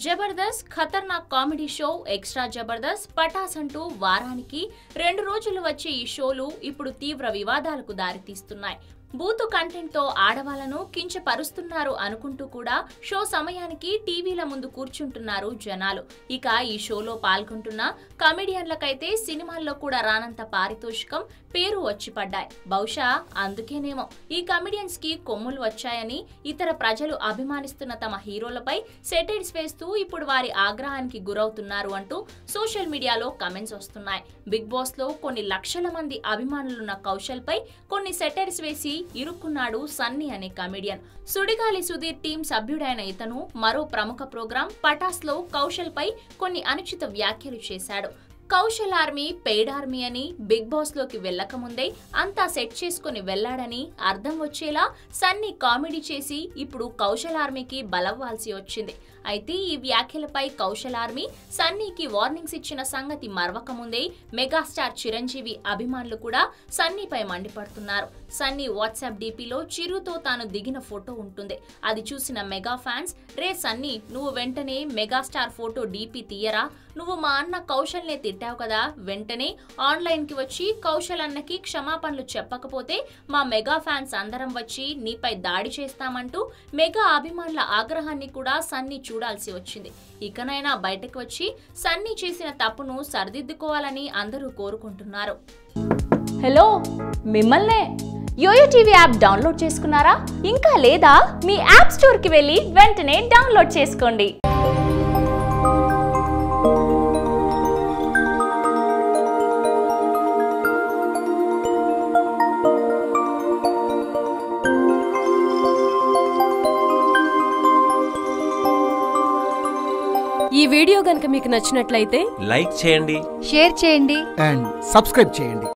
Jabardasth Khatarnak comedy show extra Jabardasth Patas అంటూ వారానికి రెండు రోజులు వచ్చే ఈ షోలు ఇప్పుడు తీవ్ర వివాదాలకు దారితీస్తున్నాయి బూతు కంటెంట్ తో ఆడవాళ్లను కించపరుస్తున్నారు అనుకుంటూ కూడా షో సమయానికి టీవీల ముందు కూర్చుంటున్నారు జనాలు ఇక ఈ షోలో పాల్గొంటున్న కమెడియన్లకైతే సినిమాల్లో కూడా రానంత పారితోషికం పేరు వచ్చి పడ్డాయి బహుశా అందుకేనేమో ఈ కమెడియన్స్ కి కొమ్ములు వచ్చాయని ఇతర ప్రజలు అభిమానిస్తున్న తమ హీరోలపై సెటైర్స్ వేస్తూ ఇప్పుడు వారి ఆగ్రహానికి గురవుతున్నారు అంటూ సోషల్ మీడియాలో కమెంట్స్ వస్తున్నాయి బిగ్ బాస్ లో కొన్ని లక్షల మంది అభిమానులున్న కౌశల్ పై కొన్ని సెటైర్స్ వేసి ఇరుక్కున్నాడు సన్నీ అనే కమెడియన్ సుడిగాలి సుధీర్ టీం సభ్యుడైన ఇతను మరో ప్రముఖ ప్రోగ్రాం పటాస్ లో కౌశల్ పై కొన్ని అనుచిత వ్యాఖ్యలు చేశాడు కౌశల్ ఆర్మీ పెయిడ్ ఆర్మీ అని బిగ్ బాస్ లోకి వెళ్ళకముందే అంతా సెట్ చేసుకుని వెళ్లాడని అర్థం వచ్చేలా సన్నీ కామెడీ చేసి ఇప్పుడు కౌశల్ ఆర్మీకి బలవ్వాల్సి వచ్చింది అయితే ఈ వ్యాఖ్యలపై కౌశల్ ఆర్మీ సన్నీకి వార్నింగ్స్ ఇచ్చిన సంగతి మరవకముందే మెగాస్టార్ చిరంజీవి అభిమానులు కూడా సన్నీపై మండిపడుతున్నారు సన్నీ వాట్సాప్ డీపీలో చిరుతో తాను దిగిన ఫోటో ఉంటుంది అది చూసిన మెగా ఫ్యాన్స్ రే సన్నీ నువ్వు వెంటనే మెగాస్టార్ ఫోటో డీపీ తీయరా నువ్వు మా అన్న కౌశల్నే తిట్టావు కదా వెంటనే ఆన్లైన్ కి వచ్చి కౌశల్ అన్నకి క్షమాపణలు చెప్పకపోతే మా మెగా ఫ్యాన్స్ అందరం వచ్చి నీపై దాడి చేస్తామంటూ మెగా అభిమానుల ఆగ్రహాన్ని కూడా సన్నీ చూడాల్సి వచ్చింది ఇకనైనా బయటకు వచ్చి సన్నీ చేసిన తప్పును సరిదిద్దుకోవాలని అందరూ కోరుకుంటున్నారు హలో మిమ్మల్నే యోయో టీవీ యాప్ డౌన్లోడ్ చేసుకున్నారా ఇంకా లేదా మీ యాప్ స్టోర్కి వెళ్ళి వెంటనే డౌన్లోడ్ చేసుకోండి ఈ వీడియో గనుక మీకు నచ్చినట్లయితే లైక్ చేయండి షేర్ చేయండి అండ్ సబ్స్క్రైబ్ చేయండి